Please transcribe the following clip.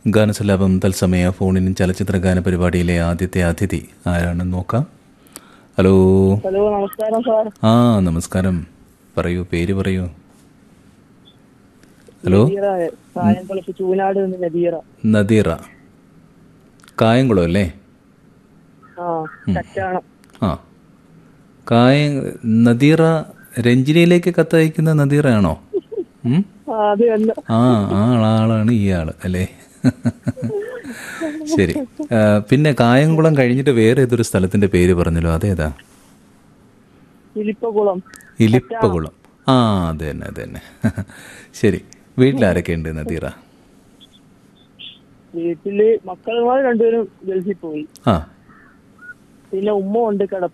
ഗാനസലാപം തത്സമയ ഫോണിനും ചലച്ചിത്ര ഗാന പരിപാടിയിലെ ആദ്യത്തെ അതിഥി ആരാണെന്ന് നോക്കാം ഹലോ ഹലോ നമസ്കാരം സാർ ആ നമസ്കാരം പറയൂ പേര് പറയൂ ഹലോ നദീറ കായംകുളത്ത് ചൂനാട് നിന്ന് നദീറ നദീറ കായംകുളം അല്ലേ ആ കറ്റാണം ആ കായ നദീറ രഞ്ജിനിയിലേക്ക് കത്തയക്കുന്ന നദീറയാണോ ഉം? ആ അത് തന്നെ ആ ആ ആളാണ് ഈ ആള് അല്ലേ ശരി ആ, പിന്നെ കായംകുളം കഴിഞ്ഞിട്ട് വേറെ ഏതൊരു സ്ഥലത്തിന്റെ പേര് പറഞ്ഞല്ലോ അതേതാ ഇലിപ്പകുളം ഇലിപ്പകുളം ആ അത് തന്നെ അത് തന്നെ ശരി വീട്ടിലാരൊക്കെ ഉണ്ട് നദീറ വീട്ടില് മക്കളുമാർ രണ്ടുപേരും ഗൾഫിൽ പോയി ആ പിന്നെ ഉമ്മ ഉണ്ട് കിടപ്പ്